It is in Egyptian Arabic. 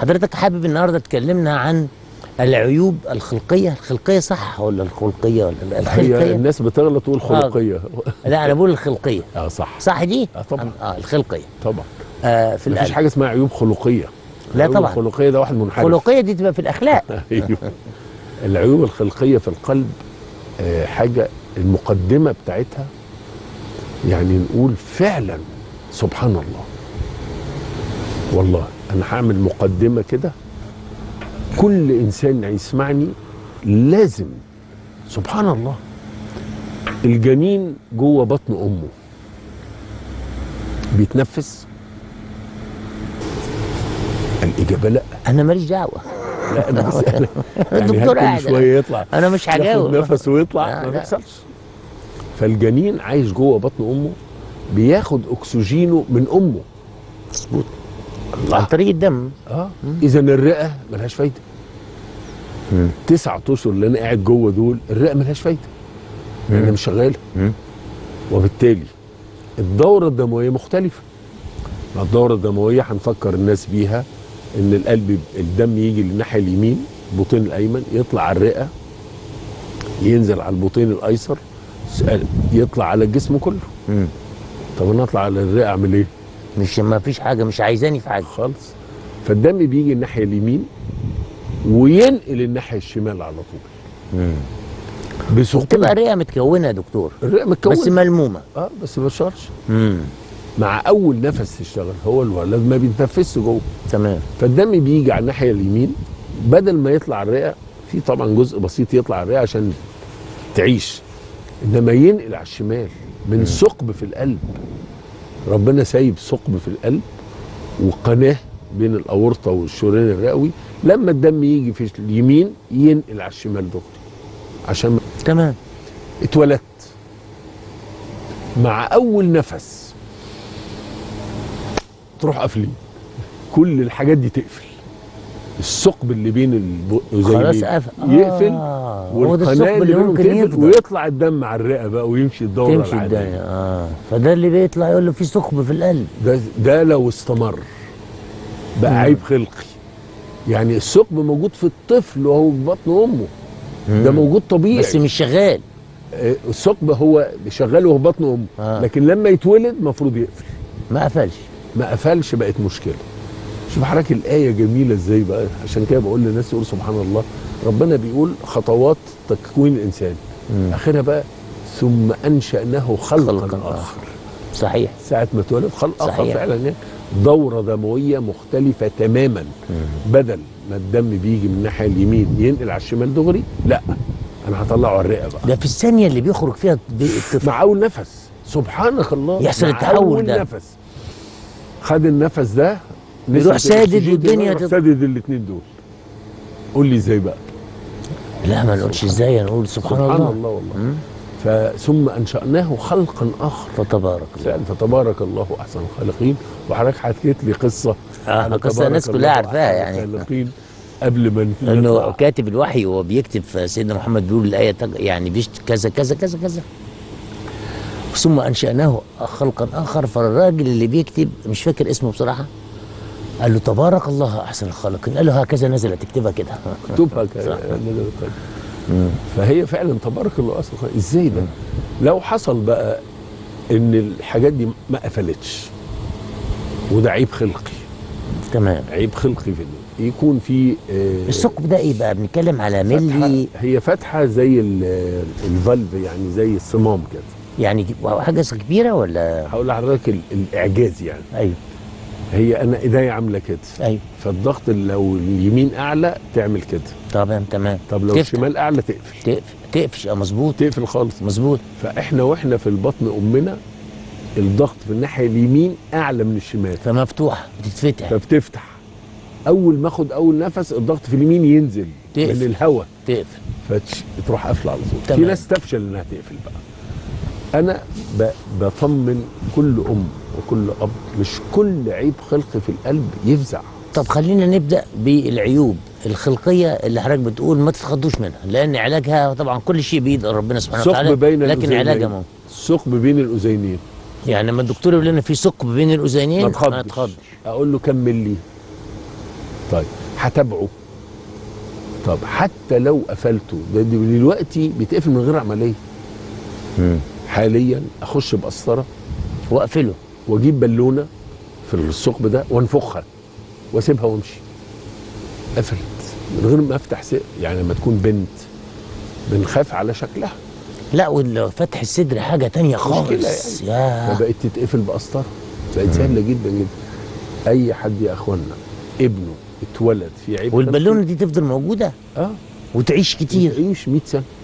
حضرتك حابب النهارده تكلمنا عن العيوب الخلقيه الخلقيه صح ولا الخلقيه ولا لا؟ هي الخلقيه الناس بتغلط تقول خلقيه لا انا بقول الخلقيه اه صح صح دي آه طبعا. اه الخلقيه طبعا آه في مفيش القلب حاجه اسمها عيوب خلقيه لا العيوب طبعا. الخلقيه ده واحد منحرف الخلقيه دي تبقى في الاخلاق ايوه العيوب الخلقيه في القلب آه، حاجه المقدمه بتاعتها يعني نقول فعلا سبحان الله والله انا هعمل مقدمه كده كل انسان يسمعني لازم سبحان الله الجنين جوه بطن امه بيتنفس الاجابه لا انا ماليش دعوه لا انا بسألك يعني الدكتور هل قاعد كل شويه يطلع انا مش ياخد هجاوب نفس ويطلع لا، ما لا. بيحصلش فالجنين عايش جوه بطن امه بياخد اكسجينه من امه مظبوط عن طريق الدم اه اذا الرئه ملهاش فايده تسعة اشهر اللي انا قاعد جوه دول الرئه ملهاش فايده لان مش شغاله مم. وبالتالي الدوره الدمويه مختلفه مع الدوره الدمويه هنفكر الناس بيها ان القلب الدم يجي للناحيه اليمين البطين الايمن يطلع على الرئه ينزل على البطين الايسر يطلع على الجسم كله مم. طب انا اطلع على الرئه اعمل ايه مش ما فيش حاجه مش عايزاني في حاجه خالص فالدم بيجي الناحيه اليمين وينقل الناحيه الشمال على طول مم. بسهوله تبقى الرئه متكونه يا دكتور الرئه متكونه بس ملمومه اه بس ما بتشرش امم مع اول نفس تشتغل هو الولد ما بيتنفسش جوه تمام فالدم بيجي على الناحيه اليمين بدل ما يطلع الرئه في طبعا جزء بسيط يطلع الرئه عشان تعيش انما ينقل على الشمال من ثقب في القلب ربنا سايب ثقب في القلب وقناه بين الاورطه والشريان الرئوي لما الدم يجي في اليمين ينقل على الشمال دغري عشان تمام اتولدت مع اول نفس تروح قافلين كل الحاجات دي تقفل الثقب اللي بين البقين خلاص قفل يقفل آه. هو ده والقناه الثقب اللي اللي بينهم ممكن تقفل يفضل ويطلع الدم على الرئه بقى ويمشي الدوره تمشي العاديه الدنيا اه فده اللي بيطلع يقول له في ثقب في القلب ده ده لو استمر بقى عيب خلقي يعني الثقب موجود في الطفل وهو في بطن امه ده موجود طبيعي بس مش شغال آه، الثقب هو شغال وهو في بطن امه آه. لكن لما يتولد المفروض يقفل ما قفلش ما قفلش بقت مشكله شوف حضرتك الايه جميله ازاي بقى عشان كده بقول للناس يقول سبحان الله ربنا بيقول خطوات تكوين الانسان مم. اخرها بقى ثم انشاناه خلقا, خلقاً خلقا آخر. اخر صحيح ساعه ما اتولد خلق اخر صحيح. فعلا يعني دوره دمويه مختلفه تماما بدل ما الدم بيجي من الناحيه اليمين ينقل على الشمال دغري لا انا هطلعه على الرئه بقى ده في الثانيه اللي بيخرج فيها بي- الطفل مع اول نفس سبحانك الله يحصل مع التحول أول ده. نفس خد النفس ده يروح نسبة سادد الأكسجين والدنيا يروح تب- سادد الاثنين دول قول لي ازاي بقى لا ما نقولش ازاي نقول سبحان, سبحان الله, الله والله مم. فثم انشاناه خلقا اخر فتبارك الله فعلا فتبارك الله احسن الخالقين وحضرتك حكيت لي قصه آه، على قصة تبارك الناس كلها الله عارفاها أحسن يعني. الخالقين قبل ما نطلع. انه كاتب الوحي وهو بيكتب في سيدنا محمد بيقول الايه تج- يعني بيشت كذا كذا كذا كذا ثم انشاناه خلقا اخر فالراجل اللي بيكتب مش فاكر اسمه بصراحه قال له تبارك الله احسن الخالقين قال له هكذا نزلت اكتبها كده اكتبها ك- صح. فهي فعلا تبارك الله اصلا ازاي ده لو حصل بقى ان الحاجات دي ما قفلتش وده عيب خلقي تمام عيب خلقي في الدنيا يكون في آه، الثقب ده ايه بقى بنتكلم على فتحة ملي هي فتحه زي ال- الفالف يعني زي الصمام كده يعني حاجه كبيره ولا هقول لحضرتك ال- الاعجاز يعني ايوه هي انا ايديا عامله كده ايوه فالضغط لو اليمين اعلى تعمل كده تمام تمام طب لو تفتح. الشمال اعلى تقفل تقفل تقفش اه مظبوط تقفل خالص مظبوط فاحنا واحنا في البطن امنا الضغط في الناحيه اليمين اعلى من الشمال فمفتوحه بتتفتح فبتفتح اول ما اخد اول نفس الضغط في اليمين ينزل تقفل. من الهواء تقفل فتروح قافله على طول تمام. في ناس تفشل انها تقفل بقى انا ب... بطمن كل ام وكل اب مش كل عيب خلقي في القلب يفزع طب خلينا نبدا بالعيوب الخلقيه اللي حضرتك بتقول ما تتخضوش منها لان علاجها طبعا كل شيء بايد ربنا سبحانه ثقب وتعالى بين لكن الأذينين. علاجها ممكن ثقب بين الاذينين يعني لما الدكتور يقول لنا في ثقب بين الاذينين ما ما تخضش تخضش اقول له كم ملي طيب هتابعه طب حتى لو قفلته ده دلوقتي بيتقفل من غير عمليه مم. حاليا اخش بقسطره واقفله واجيب بالونه في الثقب ده وانفخها واسيبها وامشي قفلت من غير ما افتح سق يعني لما تكون بنت بنخاف على شكلها لا وفتح الصدر حاجه تانية خالص يا فبقت تتقفل بقسطره بقت سهله جدا جدا اي حد يا اخوانا ابنه اتولد في عيب والبالونه دي تفضل موجوده اه وتعيش كتير تعيش 100 سنه